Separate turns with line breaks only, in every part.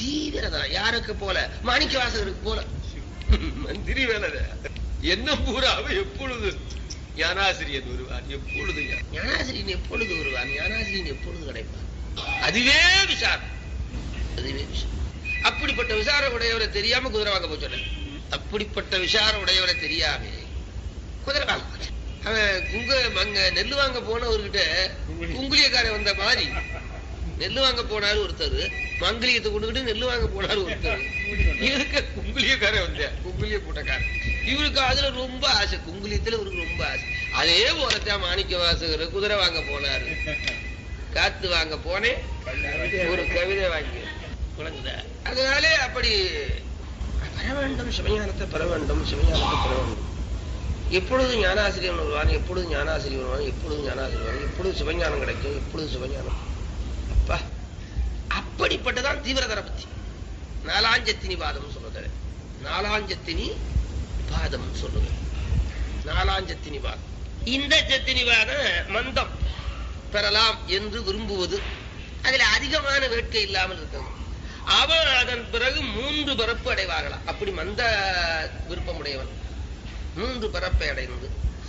தீவிரதான் யாருக்கு போல மாணிக்க வாசகருக்கு போல மந்திரி வேலை என்ன பூராவை எப்பொழுது ஞானாசிரியன் வருவான் எப்பொழுது ஞா- ஞானாசிரியன் எப்பொழுது வருவான் ஞானாசிரியன் எப்பொழுது கிடைப்பான் அதுவே விசாரம் அதுவே விசாரம் அப்படிப்பட்ட விசார உடையவரை தெரியாம குதிரை வாங்க போச்சு அப்படிப்பட்ட விசார உடையவரை தெரியாம குதிரை வாங்க போச்சு அவன் குங்க அங்க நெல்லு வாங்க போனவர்கிட்ட குங்குளியக்காரன் வந்த மாதிரி நெல்லு வாங்க போனாரு ஒருத்தர் மங்கிலியத்தை கொண்டுகிட்டு நெல்லு வாங்க போனாரு ஒருத்தர் இவருக்கு குங்குளியக்காரன் வந்த குங்குளிய கூட்டக்காரன் இவருக்கு அதுல ரொம்ப ஆசை குங்குளியத்துல இவருக்கு ரொம்ப ஆசை அதே போலத்தான் மாணிக்க வாசகர் குதிரை வாங்க போனாரு காத்து வாங்க போனேன் ஒரு கவிதை வாங்கி விளங்குதா அதனாலே அப்படி பெற வேண்டும் சிவஞானத்தை பெற வேண்டும் சிவஞானத்தை பெற வேண்டும் எப்பொழுது ஞானாசிரியர் வருவான் எப்பொழுது ஞானாசிரியர் வருவான் எப்பொழுது ஞானாசிரியர் வருவான் எப்பொழுது சிவஞானம் கிடைக்கும் எப்பொழுது சிவஞானம் அப்பா அப்படிப்பட்டதான் தீவிரதர பத்தி நாலாஞ்சத்தினி பாதம் சொல்லுது நாலாஞ்சத்தினி பாதம் சொல்லுது நாலாஞ்சத்தினி பாதம் இந்த ஜத்தினி பாதம் மந்தம் பெறலாம் என்று விரும்புவது அதுல அதிகமான வேட்கை இல்லாமல் இருக்கிறது அவன் அதன் பிறகு மூன்று பிறப்பு அடைவார்களாம் அப்படி மந்த விருப்பமுடையவன் மூன்று பிறப்பை அடைந்து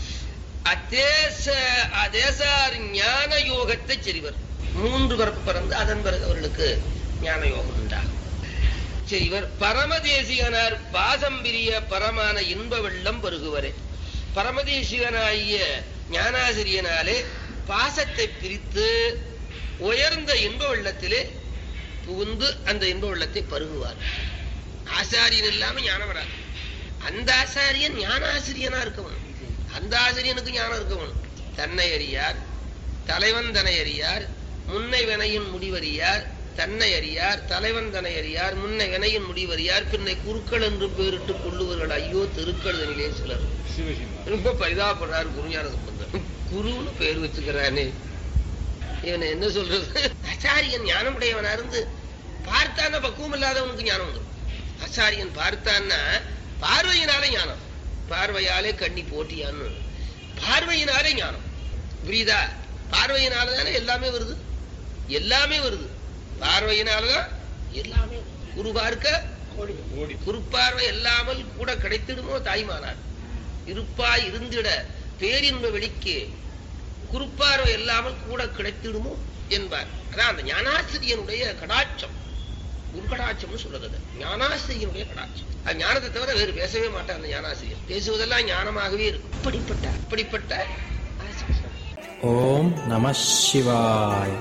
அதேச அதேசார் ஞான யோகத்தை செறிவர் மூன்று பிறப்பு பிறந்து அதன் பிறகு அவர்களுக்கு ஞான யோகம் உண்டாகும் செய்வர் பரமதேசிகனார் பாசம் பிரிய பரமான இன்ப வெள்ளம் பருகுவரே பரமதேசிகனாகிய ஞானாசிரியனாலே பாசத்தை பிரித்து உயர்ந்த இன்ப வெள்ளத்திலே புகுந்து அந்த இன்ப வெள்ளத்தை பருகுவார் ஆசாரியன் இல்லாம ஞானம் வராது அந்த ஆசாரியன் ஞானாசிரியனா இருக்கவன் அந்த ஆசிரியனுக்கு ஞானம் இருக்கவன் தன்னை அறியார் தலைவன் தன்னை அறியார் முன்னை வினையின் முடிவறியார் தன்னை அறியார் தலைவன் தன்னை அறியார் முன்னை வினையின் முடிவறியார் பின்னை குருக்கள் என்று பேரிட்டு கொள்ளுவர்கள் ஐயோ திருக்கள் தனிலே சிலர் ரொம்ப பரிதாபப்படுறாரு குருஞான சம்பந்தர் குருன்னு பேர் வச்சுக்கிறானே இவனை என்ன சொல்றது ஆச்சாரியன் ஞானமுடையவனா இருந்து பார்த்தான்னா பக்குவம் இல்லாதவனுக்கு ஞானம் வந்துடும் ஆச்சாரியன் பார்த்தான்னா பார்வையினாலே ஞானம் பார்வையாலே கண்ணி போட்டியான்னு பார்வையினாலே ஞானம் புரியுதா பார்வையினால தானே எல்லாமே வருது எல்லாமே வருது பார்வையினாலதான் எல்லாமே வருது. குரு பார்க்க குறுப்பார்வை இல்லாமல் கூட கிடைத்திடுமோ தாய்மானார் இருப்பாய் இருந்திட பேரின்ப வெளிக்கு குறுப்பார்வை இல்லாமல் கூட கிடைத்திடுமோ என்பார் அதான் அந்த ஞானாசிரியனுடைய கடாட்சம் குரு கடாட்சம்னு சொல்றது அது. ஞானாசிரியனுடைய கடாட்சம் அது ஞானத்தை தவிர வேறு பேசவே மாட்டான் அந்த ஞானாசிரியர் பேசுவதெல்லாம் ஞானமாகவே இருக்கும் அப்படிப்பட்ட அப்படிப்பட்ட ஆசிரியர்.
ஓம் நம சிவாய்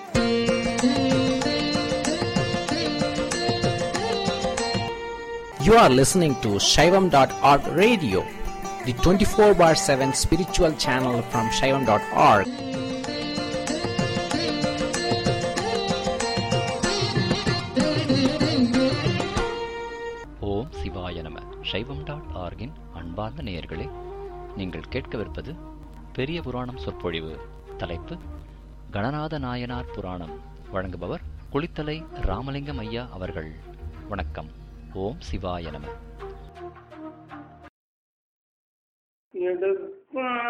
You are listening to Shaivam.org radio, the 24 bar 7 spiritual channel from Shaivam.org.
ஓம் சிவாய நம சைவம் டாட் ஆர்கின் அன்பார்ந்த நேயர்களே நீங்கள் கேட்கவிருப்பது பெரிய புராணம் சொற்பொழிவு தலைப்பு கணநாத நாயனார் புராணம் வழங்குபவர் குளித்தலை ராமலிங்கம் ஐயா அவர்கள் வணக்கம் ஓம் சிவாய நம
எடுக்கும்